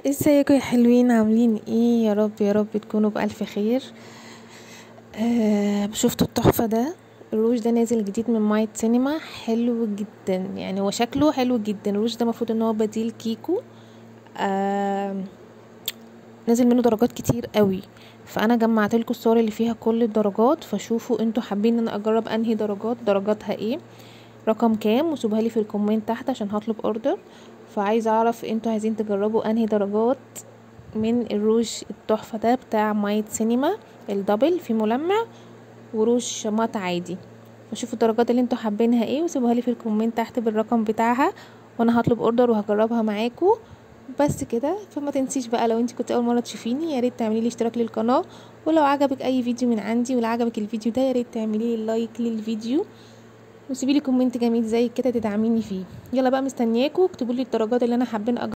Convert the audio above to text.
ازيكم يا حلوين عاملين ايه يا رب يا رب تكونوا بألف خير آه شفتوا التحفة ده الروج ده نازل جديد من مايت سينما حلو جدا يعني هو شكله حلو جدا الروج ده المفروض ان هو بديل كيكو آه نازل منه درجات كتير قوي فانا جمعت لكم الصور اللي فيها كل الدرجات فشوفوا انتوا حابين ان انا اجرب انهي درجات درجاتها ايه رقم كام وسيبوها لي في الكومنت تحت عشان هطلب اوردر فعايزه اعرف انتوا عايزين تجربوا انهي درجات من الروج التحفه ده بتاع مايت سينما الدبل في ملمع وروج مات عادي فشوفوا الدرجات اللي انتوا حابينها ايه وسيبوها لي في الكومنت تحت بالرقم بتاعها وانا هطلب اوردر وهجربها معاكم بس كده فما تنسيش بقى لو انت كنت اول مره تشوفيني يا ريت تعملي لي اشتراك للقناه ولو عجبك اي فيديو من عندي ولو عجبك الفيديو ده يا ريت تعملي لي لايك للفيديو وسيبي لي كومنت جميل زي كده تدعميني فيه يلا بقى مستنياكوا اكتبوا لي الدرجات اللي انا حابين